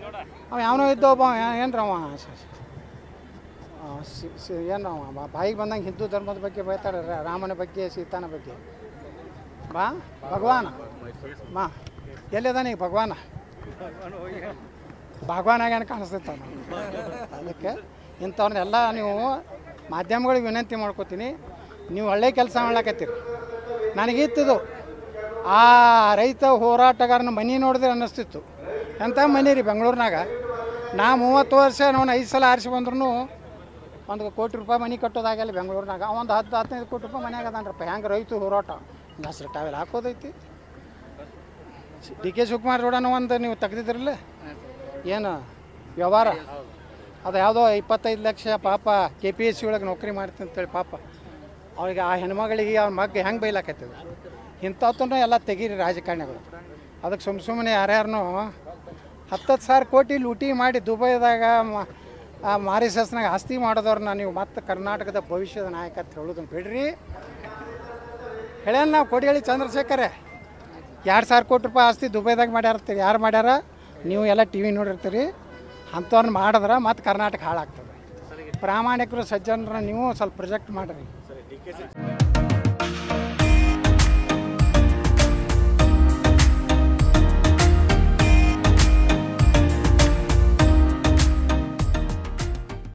ಅವ ಯಾವನೋ ಇದ್ದ ಒಬ್ಬ ಏನ್ರ ಅವ ಸ- ಸ- ಆ, ಸಿ- ಸಿ- ಏನು ಅವ ಬಾ- ಬಾಯಿಗೆ ಬಂದಂಗೆ ಹಿಂದೂ ಧರ್ಮದ ಬಗ್ಗೆ ಬೈತಾರೆ ರ- ರಾಮನ ಬಗ್ಗೆ ಸೀತಾನ ಬಗ್ಗೆ ಬಾ ಭಗವಾನ ಮಾ ಎಲ್ಲಿದಾನ ಈಗ ಭಗವಾನ ಭಗವಾನಾಗೇನು ಕಾಣಿಸ್ತೈತೆ ಅದಕ್ಕೆ ಇಂಥವ್ರನ್ನೆಲ್ಲ ನೀವು ಮಾಧ್ಯಮಗಳಿಗೆ ವಿನಂತಿ ಮಾಡ್ಕೋತೀನಿ ನೀವು ಒಳ್ಳೆ ಕೆಲಸ ಮಾಡ್ಲಕತ್ತೀರಿ ನನಗಿತ್ತಿದು ಆ ರೈತ ಹೋರಾಟಗಾರನ ಮನೆ ನೋಡಿದ್ರೆ ಅನ್ನಿಸ್ತಿತ್ತು ಎಂಥ ಮನೆ ರೀ ಬೆಂಗಳೂರಿನಾಗ ನಾ ಮೂವತ್ತು ವರ್ಷ ನಾನು ಐದು ಸಲ ಆರಿಸಿ ಬಂದ್ರೂ ಒಂದು ಕೋಟಿ ರೂಪಾಯಿ ಮನೆ ಕಟ್ಟೋದಾಗಲ್ಲ ಬೆಂಗಳೂರಿನಾಗ ಒಂದು ಹತ್ತು ಹದಿನೈದು ಕೋಟಿ ರೂಪಾಯಿ ಮನ್ಯಾಗ ಅದಾನ್ರಪ್ಪ ಹೆಂಗೆ ರೈತ ಹೋರಾಟ ಹಸ್ರು ಟಾವೆಲ್ ಹಾಕೋದೈತಿ ಡಿ ಕೆ ಶಿವಕುಮಾರ್ ರೋಡನ ಒಂದು ನೀವು ತೆಗ್ದಿದ್ರಲ್ಲ ಏನು ವ್ಯವಹಾರ ಅದು ಯಾವುದೋ ಇಪ್ಪತ್ತೈದು ಲಕ್ಷ ಪಾಪ ಕೆ ಪಿ ಎಸ್ ಸಿ ಒಳಗೆ ನೌಕರಿ ಮಾಡ್ತೀನಿ ಅಂತೇಳಿ ಪಾಪ ಅವ್ರಿಗೆ ಆ ಹೆಣ್ಮಗಳಿಗೆ ಅವ್ರ ಮಗ್ ಹೆಂಗೆ ಬೈಲಾಕತ್ತಿದ್ರು ಇಂಥವತ್ತೂ ಎಲ್ಲ ತೆಗೀರಿ ರಾಜಕಾರಣಿಗಳು ಅದಕ್ಕೆ ಸುಮ್ಮ ಸುಮ್ಮನೆ ಯಾರ್ಯಾರನೂ ಹತ್ತತ್ತು ಸಾವಿರ ಕೋಟಿ ಲೂಟಿ ಮಾಡಿ ದುಬೈದಾಗ ಮ- ಆ ಮಾರಿಸಸ್ನಾಗ ಆಸ್ತಿ ಮಾಡೋದವ್ರನ್ನ ನೀವು ಮತ್ತೆ ಕರ್ನಾಟಕದ ಭವಿಷ್ಯದ ನಾಯಕ ಅಂತ ಹೇಳೋದನ್ನ ಬಿಡ್ರಿ ಹೇಳ್ಯಾನ ನಾವು ಕೊಡಿಹಳ್ಳಿ ಚಂದ್ರಶೇಖರೇ ಎರಡು ಸಾವಿರ ಕೋಟಿ ರೂಪಾಯಿ ಆಸ್ತಿ ದುಬೈದಾಗ ಮಾಡ್ಯಾರ್ತೀರಿ ಯಾರು ಮಾಡ್ಯಾರ ನೀವು ಎಲ್ಲ ಟಿ ವಿ ನೋಡಿರ್ತೀರಿ ಅಂಥವ್ರನ್ನ ಮಾಡಿದ್ರೆ ಮತ್ತೆ ಕರ್ನಾಟಕ ಹಾಳಾಗ್ತದೆ ಪ್ರಾಮಾಣಿಕರು ಸಜ್ಜನರ ನೀವು ಸ್ವಲ್ಪ ಪ್ರೊಜೆಕ್ಟ್ ಮಾಡಿರಿ